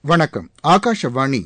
வணக்கம் ஆகாஷவாணி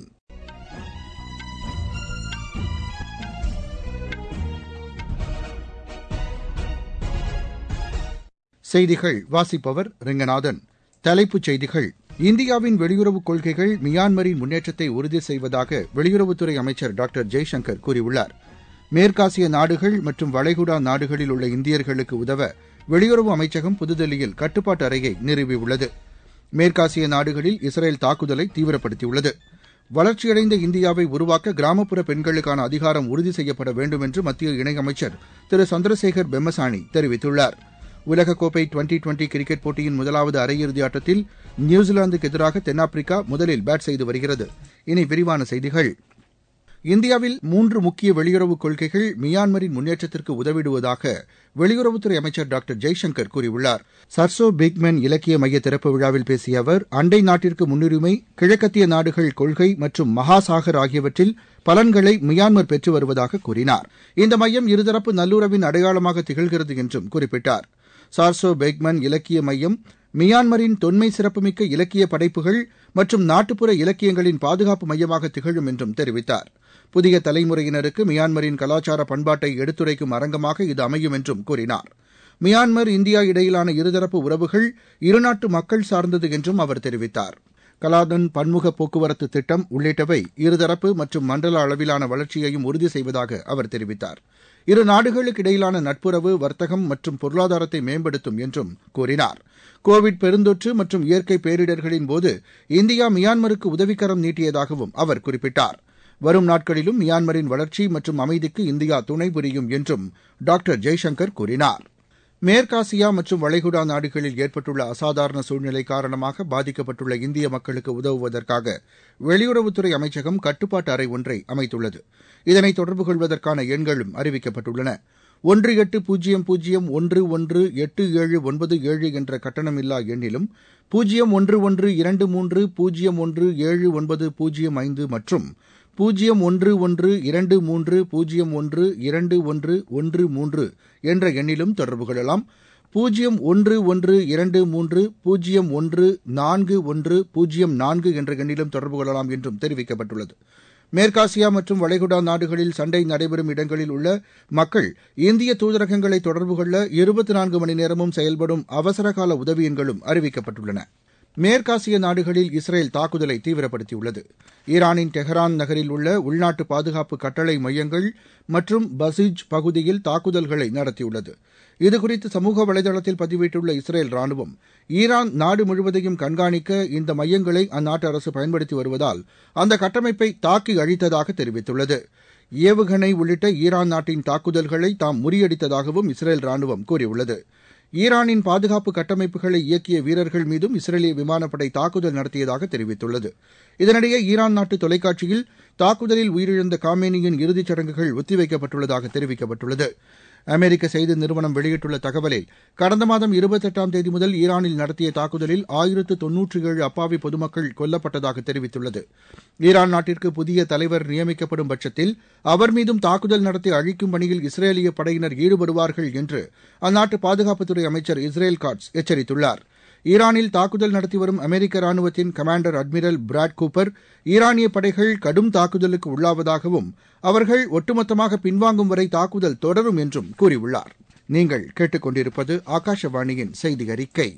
செய்திகள் வாசிப்பவர் ரெங்கநாதன் தலைப்புச் செய்திகள் இந்தியாவின் வெளியுறவுக் கொள்கைகள் மியான்மரின் முன்னேற்றத்தை உறுதி செய்வதாக வெளியுறவுத்துறை அமைச்சர் டாக்டர் ஜெய்சங்கர் கூறியுள்ளார் மேற்காசிய நாடுகள் மற்றும் வளைகுடா நாடுகளில் உள்ள இந்தியர்களுக்கு உதவ வெளியுறவு அமைச்சகம் புதுதில்லியில் கட்டுப்பாட்டு அறையை நிறுவியுள்ளது மேற்காசிய நாடுகளில் இஸ்ரேல் தாக்குதலை தீவிரப்படுத்தியுள்ளது வளர்ச்சியடைந்த இந்தியாவை உருவாக்க கிராமப்புற பெண்களுக்கான அதிகாரம் உறுதி செய்யப்பட வேண்டும் என்று மத்திய இணையமைச்சர் திரு சந்திரசேகர் பெம்மசானி தெரிவித்துள்ளார் உலகக்கோப்பை டுவெண்டி டுவெண்டி கிரிக்கெட் போட்டியின் முதலாவது அரையிறுதி ஆட்டத்தில் நியூசிலாந்துக்கு எதிராக தென்னாப்பிரிக்கா முதலில் பேட் செய்து வருகிறது இனி விரிவான செய்திகள் இந்தியாவில் மூன்று முக்கிய வெளியுறவுக் கொள்கைகள் மியான்மரின் முன்னேற்றத்திற்கு உதவிடுவதாக வெளியுறவுத்துறை அமைச்சர் டாக்டர் ஜெய்சங்கர் கூறியுள்ளார் சர்சோ பிக்மென் இலக்கிய மைய திறப்பு விழாவில் பேசிய அவர் அண்டை நாட்டிற்கு முன்னுரிமை கிழக்கத்திய நாடுகள் கொள்கை மற்றும் மகாசாகர் ஆகியவற்றில் பலன்களை மியான்மர் பெற்று வருவதாக கூறினார் இந்த மையம் இருதரப்பு நல்லுறவின் அடையாளமாக திகழ்கிறது என்றும் குறிப்பிட்டார் சார்சோ பேக்மன் இலக்கிய மையம் மியான்மரின் தொன்மை சிறப்புமிக்க இலக்கிய படைப்புகள் மற்றும் நாட்டுப்புற இலக்கியங்களின் பாதுகாப்பு மையமாக திகழும் என்றும் தெரிவித்தார் புதிய தலைமுறையினருக்கு மியான்மரின் கலாச்சார பண்பாட்டை எடுத்துரைக்கும் அரங்கமாக இது அமையும் என்றும் கூறினார் மியான்மர் இந்தியா இடையிலான இருதரப்பு உறவுகள் இருநாட்டு மக்கள் சார்ந்தது என்றும் அவர் தெரிவித்தார் கலாதன் பன்முக போக்குவரத்து திட்டம் உள்ளிட்டவை இருதரப்பு மற்றும் மண்டல அளவிலான வளர்ச்சியையும் உறுதி செய்வதாக அவர் தெரிவித்தார் இரு நாடுகளுக்கு இடையிலான நட்புறவு வர்த்தகம் மற்றும் பொருளாதாரத்தை மேம்படுத்தும் என்றும் கூறினார் கோவிட் பெருந்தொற்று மற்றும் இயற்கை பேரிடர்களின் போது இந்தியா மியான்மருக்கு உதவிக்கரம் நீட்டியதாகவும் அவர் குறிப்பிட்டார் வரும் நாட்களிலும் மியான்மரின் வளர்ச்சி மற்றும் அமைதிக்கு இந்தியா துணை புரியும் என்றும் டாக்டர் ஜெய்சங்கர் கூறினார் மேற்காசியா மற்றும் வளைகுடா நாடுகளில் ஏற்பட்டுள்ள அசாதாரண சூழ்நிலை காரணமாக பாதிக்கப்பட்டுள்ள இந்திய மக்களுக்கு உதவுவதற்காக வெளியுறவுத்துறை அமைச்சகம் கட்டுப்பாட்டு அறை ஒன்றை அமைத்துள்ளது இதனை தொடர்பு கொள்வதற்கான எண்களும் அறிவிக்கப்பட்டுள்ளன ஒன்று எட்டு பூஜ்ஜியம் பூஜ்ஜியம் ஒன்று ஒன்று எட்டு ஏழு ஒன்பது ஏழு என்ற கட்டணமில்லா எண்ணிலும் பூஜ்ஜியம் ஒன்று ஒன்று இரண்டு மூன்று பூஜ்ஜியம் ஒன்று ஏழு ஒன்பது பூஜ்ஜியம் ஐந்து மற்றும் பூஜ்ஜியம் ஒன்று ஒன்று இரண்டு மூன்று பூஜ்ஜியம் ஒன்று இரண்டு ஒன்று ஒன்று மூன்று என்ற எண்ணிலும் தொடர்பு கொள்ளலாம் பூஜ்ஜியம் ஒன்று ஒன்று இரண்டு மூன்று பூஜ்ஜியம் ஒன்று நான்கு ஒன்று பூஜ்ஜியம் நான்கு என்ற எண்ணிலும் தொடர்பு கொள்ளலாம் என்றும் தெரிவிக்கப்பட்டுள்ளது மேற்காசியா மற்றும் வளைகுடா நாடுகளில் சண்டை நடைபெறும் இடங்களில் உள்ள மக்கள் இந்திய தூதரகங்களை தொடர்பு கொள்ள இருபத்தி நான்கு மணி நேரமும் செயல்படும் அவசரகால உதவி எண்களும் அறிவிக்கப்பட்டுள்ளன மேற்காசிய நாடுகளில் இஸ்ரேல் தாக்குதலை தீவிரப்படுத்தியுள்ளது ஈரானின் டெஹரான் நகரில் உள்ள உள்நாட்டு பாதுகாப்பு கட்டளை மையங்கள் மற்றும் பசிஜ் பகுதியில் தாக்குதல்களை நடத்தியுள்ளது இதுகுறித்து சமூக வலைதளத்தில் பதிவிட்டுள்ள இஸ்ரேல் ராணுவம் ஈரான் நாடு முழுவதையும் கண்காணிக்க இந்த மையங்களை அந்நாட்டு அரசு பயன்படுத்தி வருவதால் அந்த கட்டமைப்பை தாக்கி அழித்ததாக தெரிவித்துள்ளது ஏவுகணை உள்ளிட்ட ஈரான் நாட்டின் தாக்குதல்களை தாம் முறியடித்ததாகவும் இஸ்ரேல் ராணுவம் கூறியுள்ளது ஈரானின் பாதுகாப்பு கட்டமைப்புகளை இயக்கிய வீரர்கள் மீதும் இஸ்ரேலிய விமானப்படை தாக்குதல் நடத்தியதாக தெரிவித்துள்ளது இதனிடையே ஈரான் நாட்டு தொலைக்காட்சியில் தாக்குதலில் உயிரிழந்த காமேனியின் இறுதிச் சடங்குகள் ஒத்திவைக்கப்பட்டுள்ளதாக தெரிவிக்கப்பட்டுள்ளது அமெரிக்க செய்தி நிறுவனம் வெளியிட்டுள்ள தகவலில் கடந்த மாதம் இருபத்தெட்டாம் தேதி முதல் ஈரானில் நடத்திய தாக்குதலில் ஆயிரத்து தொன்னூற்றி ஏழு அப்பாவி பொதுமக்கள் கொல்லப்பட்டதாக தெரிவித்துள்ளது ஈரான் நாட்டிற்கு புதிய தலைவர் நியமிக்கப்படும் பட்சத்தில் அவர் மீதும் தாக்குதல் நடத்தி அழிக்கும் பணியில் இஸ்ரேலிய படையினர் ஈடுபடுவார்கள் என்று அந்நாட்டு பாதுகாப்புத்துறை அமைச்சர் இஸ்ரேல் காட்ஸ் எச்சரித்துள்ளார் ஈரானில் தாக்குதல் நடத்தி வரும் அமெரிக்க ராணுவத்தின் கமாண்டர் அட்மிரல் பிராட் கூப்பர் ஈரானிய படைகள் கடும் தாக்குதலுக்கு உள்ளாவதாகவும் அவர்கள் ஒட்டுமொத்தமாக பின்வாங்கும் வரை தாக்குதல் தொடரும் என்றும் கூறியுள்ளார் நீங்கள் கேட்டுக்கொண்டிருப்பது ஆகாஷவாணியின் செய்தி அறிக்கை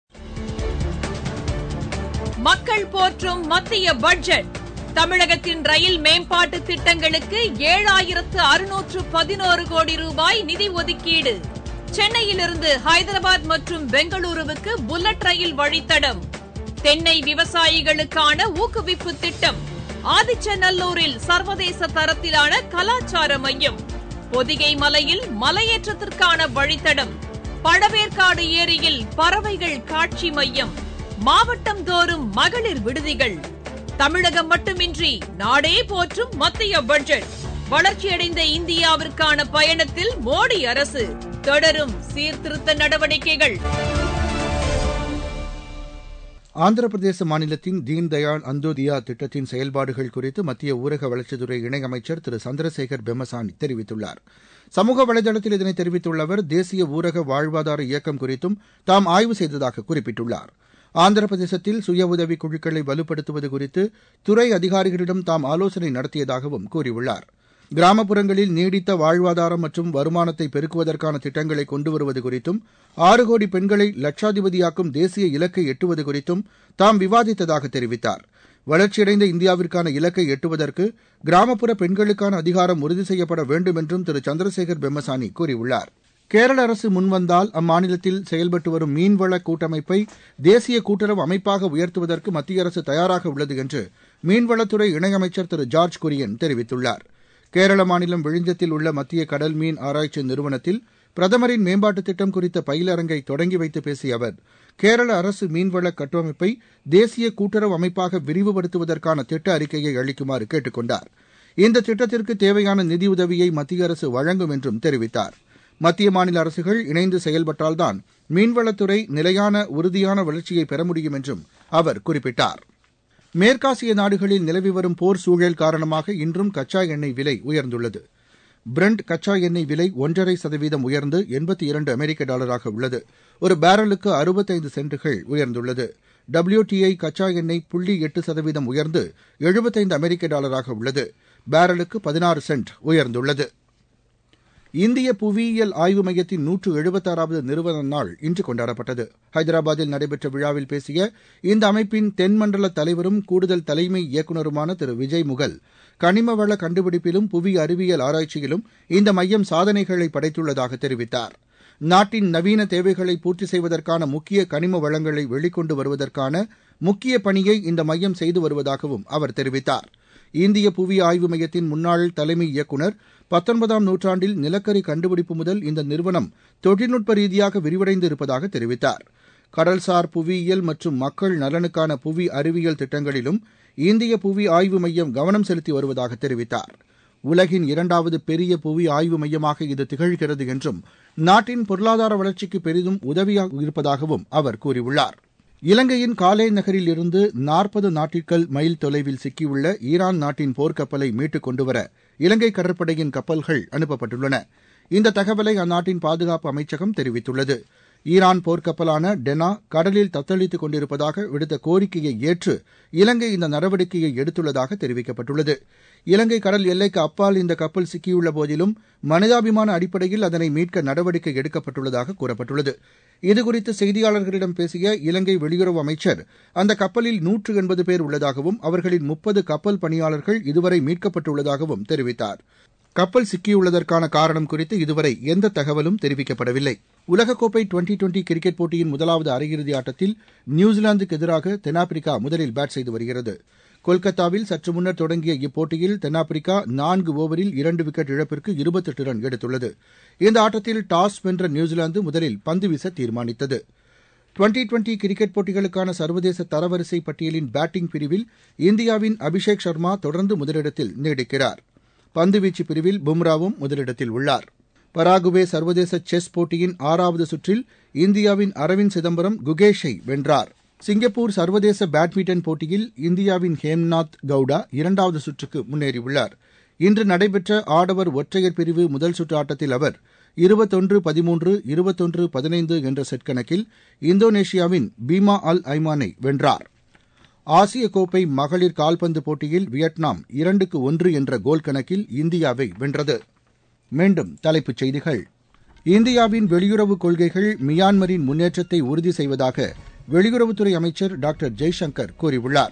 மக்கள் போற்றும் மத்திய பட்ஜெட் தமிழகத்தின் ரயில் மேம்பாட்டு திட்டங்களுக்கு ஏழாயிரத்து அறுநூற்று பதினோரு கோடி ரூபாய் நிதி ஒதுக்கீடு சென்னையிலிருந்து ஹைதராபாத் மற்றும் பெங்களூருவுக்கு புல்லட் ரயில் வழித்தடம் தென்னை விவசாயிகளுக்கான ஊக்குவிப்பு திட்டம் ஆதிச்சநல்லூரில் சர்வதேச தரத்திலான கலாச்சார மையம் பொதிகை மலையில் மலையேற்றத்திற்கான வழித்தடம் பழவேற்காடு ஏரியில் பறவைகள் காட்சி மையம் மாவட்டம் தோறும் மகளிர் விடுதிகள் தமிழகம் மட்டுமின்றி நாடே போற்றும் மத்திய பட்ஜெட் வளர்ச்சியடைந்த இந்தியாவிற்கான பயணத்தில் மோடி அரசு தொடரும் சீர்திருத்த நடவடிக்கைகள் ஆந்திர பிரதேச மாநிலத்தின் தீன் தயாள் அந்தோதியா திட்டத்தின் செயல்பாடுகள் குறித்து மத்திய ஊரக வளர்ச்சித்துறை இணையமைச்சர் திரு சந்திரசேகர் பெம்மசானி தெரிவித்துள்ளார் சமூக வலைதளத்தில் இதனை தெரிவித்துள்ள அவர் தேசிய ஊரக வாழ்வாதார இயக்கம் குறித்தும் தாம் ஆய்வு செய்ததாக குறிப்பிட்டுள்ளார் ஆந்திர பிரதேசத்தில் சுய உதவி குழுக்களை வலுப்படுத்துவது குறித்து துறை அதிகாரிகளிடம் தாம் ஆலோசனை நடத்தியதாகவும் கூறியுள்ளார் கிராமப்புறங்களில் நீடித்த வாழ்வாதாரம் மற்றும் வருமானத்தை பெருக்குவதற்கான திட்டங்களை கொண்டு வருவது குறித்தும் ஆறு கோடி பெண்களை லட்சாதிபதியாக்கும் தேசிய இலக்கை எட்டுவது குறித்தும் தாம் விவாதித்ததாக தெரிவித்தார் வளர்ச்சியடைந்த இந்தியாவிற்கான இலக்கை எட்டுவதற்கு கிராமப்புற பெண்களுக்கான அதிகாரம் உறுதி செய்யப்பட வேண்டும் என்றும் திரு சந்திரசேகர் பெம்மசானி கூறியுள்ளார் கேரள அரசு முன்வந்தால் அம்மாநிலத்தில் செயல்பட்டு வரும் மீன்வள கூட்டமைப்பை தேசிய கூட்டுறவு அமைப்பாக உயர்த்துவதற்கு மத்திய அரசு தயாராக உள்ளது என்று மீன்வளத்துறை இணையமைச்சர் திரு ஜார்ஜ் குரியன் தெரிவித்துள்ளார் கேரள மாநிலம் விழிஞ்சத்தில் உள்ள மத்திய கடல் மீன் ஆராய்ச்சி நிறுவனத்தில் பிரதமரின் மேம்பாட்டுத் திட்டம் குறித்த பயிலரங்கை தொடங்கி வைத்து பேசிய அவர் கேரள அரசு மீன்வள கட்டமைப்பை தேசிய கூட்டுறவு அமைப்பாக விரிவுபடுத்துவதற்கான திட்ட அறிக்கையை அளிக்குமாறு கேட்டுக் கொண்டார் இந்த திட்டத்திற்கு தேவையான நிதியுதவியை மத்திய அரசு வழங்கும் என்றும் தெரிவித்தார் மத்திய மாநில அரசுகள் இணைந்து செயல்பட்டால்தான் மீன்வளத்துறை நிலையான உறுதியான வளர்ச்சியை பெற முடியும் என்றும் அவர் குறிப்பிட்டார் மேற்காசிய நாடுகளில் நிலவி வரும் போர் சூழல் காரணமாக இன்றும் கச்சா எண்ணெய் விலை உயர்ந்துள்ளது பிரண்ட் கச்சா எண்ணெய் விலை ஒன்றரை சதவீதம் உயர்ந்து எண்பத்தி இரண்டு அமெரிக்க டாலராக உள்ளது ஒரு பேரலுக்கு அறுபத்தைந்து சென்ட்டுகள் உயர்ந்துள்ளது டபிள்யூடிஐ கச்சா எண்ணெய் புள்ளி எட்டு சதவீதம் உயர்ந்து எழுபத்தைந்து அமெரிக்க டாலராக உள்ளது பேரலுக்கு பதினாறு சென்ட் உயர்ந்துள்ளது இந்திய புவியியல் ஆய்வு மையத்தின் நூற்று எழுபத்தாறாவது நிறுவன நாள் இன்று கொண்டாடப்பட்டது ஹைதராபாத்தில் நடைபெற்ற விழாவில் பேசிய இந்த அமைப்பின் தென்மண்டல தலைவரும் கூடுதல் தலைமை இயக்குநருமான திரு விஜய் முகல் கனிம வள கண்டுபிடிப்பிலும் புவி அறிவியல் ஆராய்ச்சியிலும் இந்த மையம் சாதனைகளை படைத்துள்ளதாக தெரிவித்தார் நாட்டின் நவீன தேவைகளை பூர்த்தி செய்வதற்கான முக்கிய கனிம வளங்களை வெளிக்கொண்டு வருவதற்கான முக்கிய பணியை இந்த மையம் செய்து வருவதாகவும் அவர் தெரிவித்தார் இந்திய புவி ஆய்வு மையத்தின் முன்னாள் தலைமை இயக்குநர் பத்தொன்பதாம் நூற்றாண்டில் நிலக்கரி கண்டுபிடிப்பு முதல் இந்த நிறுவனம் தொழில்நுட்ப ரீதியாக விரிவடைந்து இருப்பதாக தெரிவித்தார் கடல்சார் புவியியல் மற்றும் மக்கள் நலனுக்கான புவி அறிவியல் திட்டங்களிலும் இந்திய புவி ஆய்வு மையம் கவனம் செலுத்தி வருவதாக தெரிவித்தார் உலகின் இரண்டாவது பெரிய புவி ஆய்வு மையமாக இது திகழ்கிறது என்றும் நாட்டின் பொருளாதார வளர்ச்சிக்கு பெரிதும் உதவியாக இருப்பதாகவும் அவர் கூறியுள்ளார் இலங்கையின் காலே நகரில் இருந்து நாற்பது நாட்டிற்கள் மைல் தொலைவில் சிக்கியுள்ள ஈரான் நாட்டின் போர்க்கப்பலை மீட்டுக் கொண்டுவர இலங்கை கடற்படையின் கப்பல்கள் அனுப்பப்பட்டுள்ளன இந்த தகவலை அந்நாட்டின் பாதுகாப்பு அமைச்சகம் தெரிவித்துள்ளது ஈரான் போர்க்கப்பலான டெனா கடலில் தத்தளித்துக் கொண்டிருப்பதாக விடுத்த கோரிக்கையை ஏற்று இலங்கை இந்த நடவடிக்கையை எடுத்துள்ளதாக தெரிவிக்கப்பட்டுள்ளது இலங்கை கடல் எல்லைக்கு அப்பால் இந்த கப்பல் சிக்கியுள்ள போதிலும் மனிதாபிமான அடிப்படையில் அதனை மீட்க நடவடிக்கை எடுக்கப்பட்டுள்ளதாக கூறப்பட்டுள்ளது இதுகுறித்து செய்தியாளர்களிடம் பேசிய இலங்கை வெளியுறவு அமைச்சர் அந்த கப்பலில் நூற்று எண்பது பேர் உள்ளதாகவும் அவர்களின் முப்பது கப்பல் பணியாளர்கள் இதுவரை மீட்கப்பட்டுள்ளதாகவும் தெரிவித்தார் கப்பல் சிக்கியுள்ளதற்கான காரணம் குறித்து இதுவரை எந்த தகவலும் தெரிவிக்கப்படவில்லை உலகக்கோப்பை டுவெண்டி டுவெண்டி கிரிக்கெட் போட்டியின் முதலாவது அரையிறுதி ஆட்டத்தில் நியூசிலாந்துக்கு எதிராக தென்னாப்பிரிக்கா முதலில் பேட் செய்து வருகிறது கொல்கத்தாவில் சற்று முன்னர் தொடங்கிய இப்போட்டியில் தென்னாப்பிரிக்கா நான்கு ஓவரில் இரண்டு விக்கெட் இழப்பிற்கு இருபத்தெட்டு ரன் எடுத்துள்ளது இந்த ஆட்டத்தில் டாஸ் வென்ற நியூசிலாந்து முதலில் பந்து வீச தீர்மானித்தது டுவெண்டி டுவெண்டி கிரிக்கெட் போட்டிகளுக்கான சர்வதேச தரவரிசை பட்டியலின் பேட்டிங் பிரிவில் இந்தியாவின் அபிஷேக் சர்மா தொடர்ந்து முதலிடத்தில் நீடிக்கிறார் பந்துவீச்சு பிரிவில் பும்ராவும் முதலிடத்தில் உள்ளார் பராகுவே சர்வதேச செஸ் போட்டியின் ஆறாவது சுற்றில் இந்தியாவின் அரவிந்த் சிதம்பரம் குகேஷை வென்றார் சிங்கப்பூர் சர்வதேச பேட்மிண்டன் போட்டியில் இந்தியாவின் ஹேம்நாத் கவுடா இரண்டாவது சுற்றுக்கு முன்னேறியுள்ளார் இன்று நடைபெற்ற ஆடவர் ஒற்றையர் பிரிவு முதல் சுற்று ஆட்டத்தில் அவர் இருபத்தொன்று பதிமூன்று இருபத்தொன்று பதினைந்து என்ற செட் கணக்கில் இந்தோனேஷியாவின் பீமா அல் ஐமானை வென்றார் ஆசிய கோப்பை மகளிர் கால்பந்து போட்டியில் வியட்நாம் இரண்டுக்கு ஒன்று என்ற கோல் கணக்கில் இந்தியாவை வென்றது மீண்டும் தலைப்புச் செய்திகள் இந்தியாவின் வெளியுறவு கொள்கைகள் மியான்மரின் முன்னேற்றத்தை உறுதி செய்வதாக வெளியுறவுத்துறை அமைச்சர் டாக்டர் ஜெய்சங்கர் கூறியுள்ளார்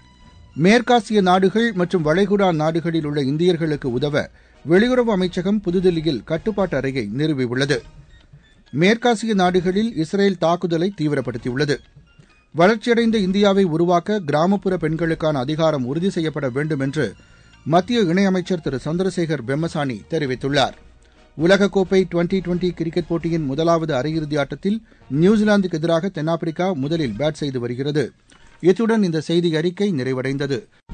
மேற்காசிய நாடுகள் மற்றும் வளைகுடா நாடுகளில் உள்ள இந்தியர்களுக்கு உதவ வெளியுறவு அமைச்சகம் புதுதில்லியில் கட்டுப்பாட்டு அறையை நிறுவியுள்ளது மேற்காசிய நாடுகளில் இஸ்ரேல் தாக்குதலை தீவிரப்படுத்தியுள்ளது வளர்ச்சியடைந்த இந்தியாவை உருவாக்க கிராமப்புற பெண்களுக்கான அதிகாரம் உறுதி செய்யப்பட வேண்டும் என்று மத்திய இணையமைச்சர் திரு சந்திரசேகர் பெம்மசானி தெரிவித்துள்ளார் உலகக்கோப்பை டுவெண்டி டுவெண்டி கிரிக்கெட் போட்டியின் முதலாவது அரையிறுதி ஆட்டத்தில் நியூசிலாந்துக்கு எதிராக தென்னாப்பிரிக்கா முதலில் பேட் செய்து வருகிறது இத்துடன் இந்த செய்தி அறிக்கை நிறைவடைந்தது